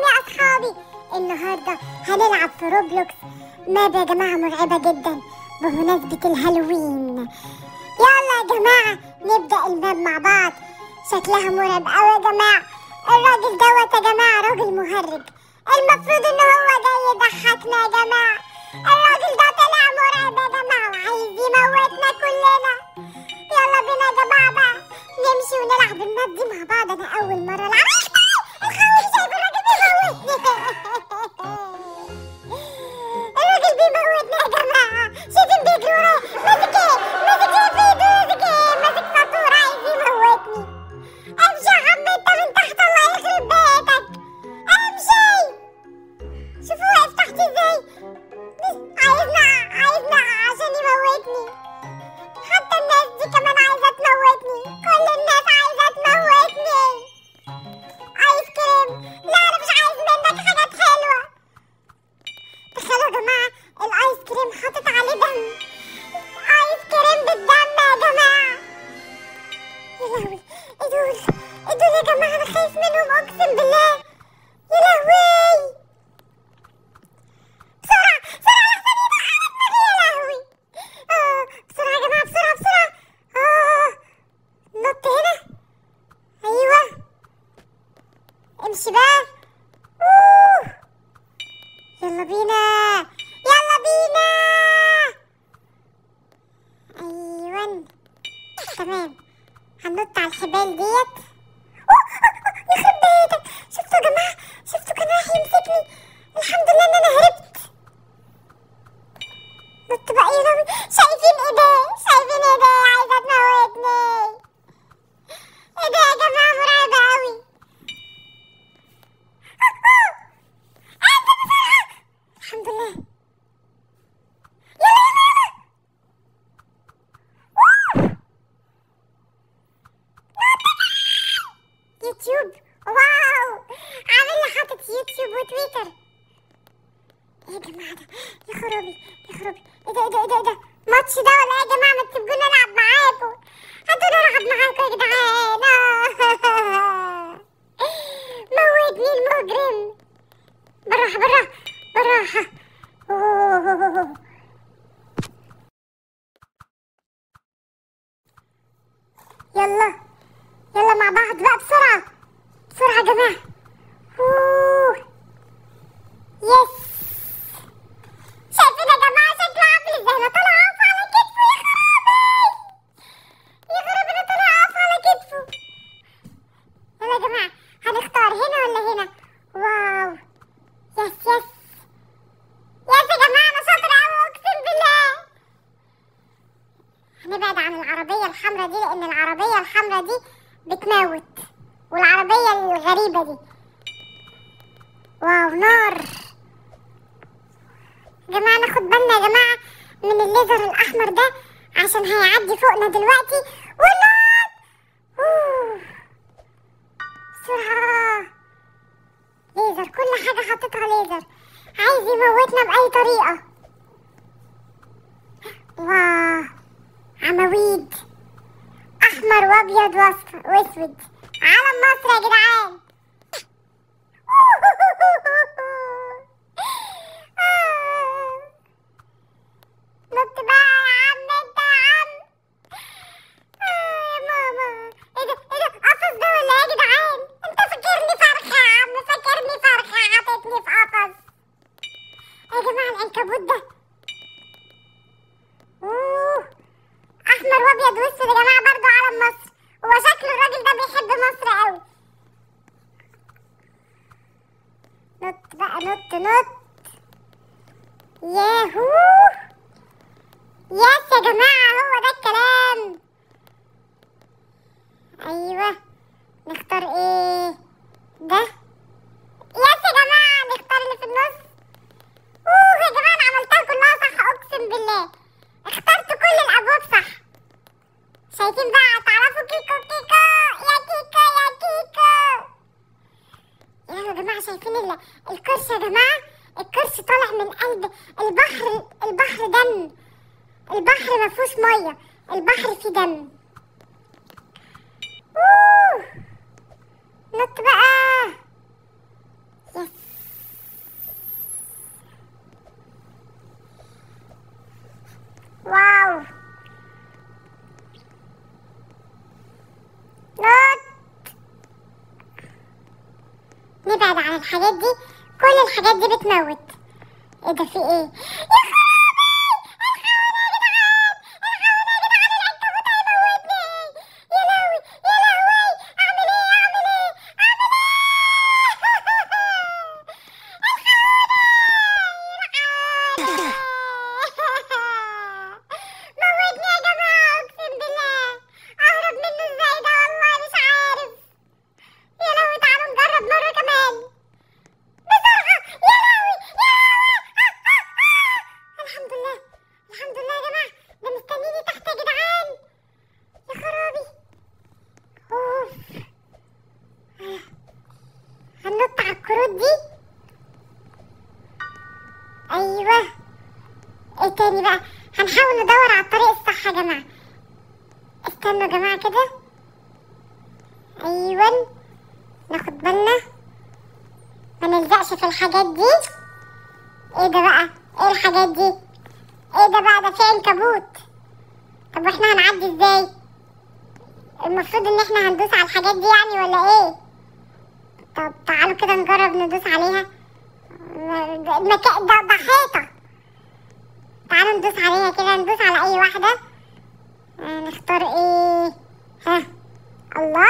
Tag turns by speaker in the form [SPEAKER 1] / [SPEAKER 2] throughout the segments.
[SPEAKER 1] يا أصحابي النهاردة هنلعب في روبلوكس ماب يا جماعة مرعبة جدا بمناسبة الهالوين يلا يا جماعة نبدأ الماب مع بعض شكلها مرعب أوي يا جماعة الراجل دوت يا جماعة راجل مهرج المفروض إن هو جاي يضحكنا يا جماعة الراجل ده طلع مرعب يا جماعة وعايز يموتنا كلنا يلا بينا يا جماعة بقى نمشي ونلعب الماب دي مع بعض أنا أول مرة ألعب الخوف شايف الراجل بيموتني الراجل بيموتني يا جماعة شايفين بيجري ورايا ماسك ايه ماسك ايه في ايده ماسك ايه ماسك فاتورة عايز يموتني امشي يا عم انت من تحت الله يخرب بيتك امشي شوفوا واقف تحت ازاي عايزنا عايزنا عشان يموتني حتى الناس دي كمان عايزة تموتني كل الناس عايزة تموتني ايس كريم لا انا مش عايز منك حاجات حلوة تخيلوا يا جماعة الايس كريم حاطط عليه دم ايس كريم بالدم يا جماعة يا لهوي ايه دول ايه دول يا جماعة انا خايف منهم اقسم بالله يا لهوي بسرعة بسرعة لحسن يدخل دماغي يا لهوي آه بسرعة يا جماعة بسرعة بسرعة آه نط هنا أيوه امشي بقى أوه. يلا بينا يلا بينا أيوه تمام هننط على الحبال ديت أوه، أوه، يخرب بيتك شفتوا يا جماعة شفتوا كان رايح يمسكني الحمد لله ان انا هربت نط بقى يا لهوي شايفين ايديه شايفين ايديه عايزه تموتني ايديه يا جماعه مرعبه قوي الحمد لله يلا يلا يلا أوه. يوتيوب واو عامل لي حاطط يوتيوب وتويتر ايه يا جماعه ده يا خرابي يا خرابي ايه ده ايه ده ايه ده, إيه ده؟ ماتش ده ولا ايه يا جماعه ما تسيبوني العب معاكم هاتوني العب معاكم يا جدعان آه. موتني المجرم بالراحه بالراحه بالراحه أوه. يلا يلا مع بعض بقى بسرعة بسرعة يا جماعة أوه. يس شايفين يا جماعة شكله عامل ازاي انا طالعة اقف على كتفه يا خرابي يا خرابي انا طالعة اقف على كتفه يلا يا جماعة هنختار هنا ولا هنا واو يس يس يس يا جماعة انا شاطرة اوي اقسم بالله هنبعد عن العربية الحمراء دي لأن العربية الحمراء دي بتموت والعربية الغريبة دي واو نار يا جماعة ناخد بالنا يا جماعة من الليزر الأحمر ده عشان هيعدي فوقنا دلوقتي ونار أوه. بسرعة ليزر كل حاجة حطيتها ليزر عايز يموتنا بأي طريقة واو عواميد احمر وابيض واصفر واسود علم مصر يا جدعان نط بقى يا عم انت يا عم آه يا ماما ايه ده ايه ده قفص ده ولا ايه يا جدعان انت فاكرني فرخه يا عم فاكرني فرخه حاططني في قفص يا جماعه العنكبوت ده اوه احمر وابيض واسود يا جماعه برضو علم مصر هو شكله الراجل ده بيحب مصر قوي نط بقى نط نط ياهو يس يا جماعه هو ده الكلام ايوه نختار ايه ده يس يا جماعه نختار اللي في النص اوه يا جماعه انا عملتها كلها صح اقسم بالله اخترت كل الابواب صح شايفين بقى تعرفوا كيكو كيكو يا كيكو يا كيكو يا يا جماعه شايفين ال- الكرسي يا جماعه الكرسي طالع من قلب البحر البحر دم البحر ما فيهوش ميه البحر فيه دم اوه نط بقى يس نبعد عن الحاجات دي كل الحاجات دي بتموت ايه ده في ايه يا خرابي الحقوني يا جدعان الحقوني يا جدعان العنكبوت هيموتني يا لهوي يا لهوي اعمل ايه اعمل ايه اعمل ايه الحقوني موتني يا جماعة اقسم بالله اهرب منه ازاي ده والله مش عارف يا لهوي تعالوا نجرب مرة كمان بسرعة يا لهوي يا لهوي الحمد لله الحمد لله يا جماعة ده مستنيني تحت يا جدعان يا خرابي اوف هننط على الكروت دي ايوه ايه تاني بقى هنحاول ندور على الطريق الصح يا جماعة استنوا يا جماعة كده ايوه ناخد بالنا ما نلزقش في الحاجات دي ايه ده بقى ايه الحاجات دي ايه ده بقى ده في عنكبوت طب واحنا هنعدي ازاي المفروض ان احنا هندوس على الحاجات دي يعني ولا ايه طب تعالوا كده نجرب ندوس عليها المكان ده ده حيطة تعالوا ندوس عليها كده ندوس على اي واحدة آه، نختار ايه ها الله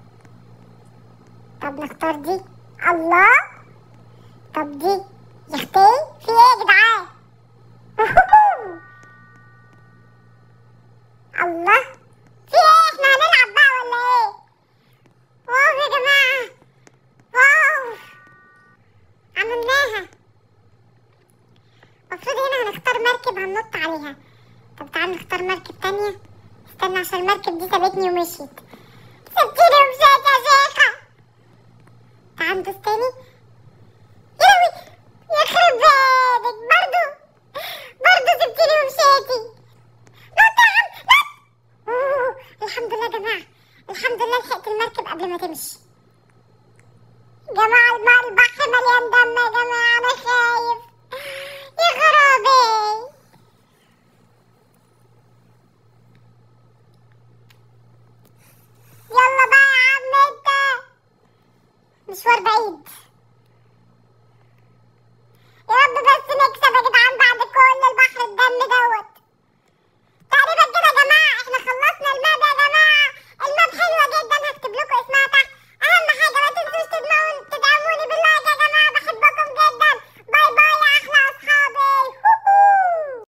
[SPEAKER 1] طب نختار دي الله طب دي يا اختي في ايه يا جدعان الله في ايه احنا هنلعب بقى ولا ايه واو يا جماعة واو عملناها المفروض هنا هنختار مركب هننط عليها طب تعال نختار مركب تانية استنى عشان المركب دي سابتني ومشيت سبتيني ومشيت يا شيخة تعال ندوس تاني يا لهوي يخرب بيتك برضو برضو سبتيني ومشيتي نط يا عم نط أوه، الحمد لله يا جماعة الحمد لله لحقت المركب قبل ما تمشي جماعة الماء البحر مليان دم يا جماعة أنا خايف يا خرابي يلا بقى يا عم انت مشوار بعيد يا رب بس نكسب يا جدعان بعد كل البحر الدم دوت تقريبا كده يا جماعة احنا خلصنا الماب يا جماعة الماب حلوة جدا هكتب لكم اسمها تحت أهم حاجة ما تنسوش تدمروا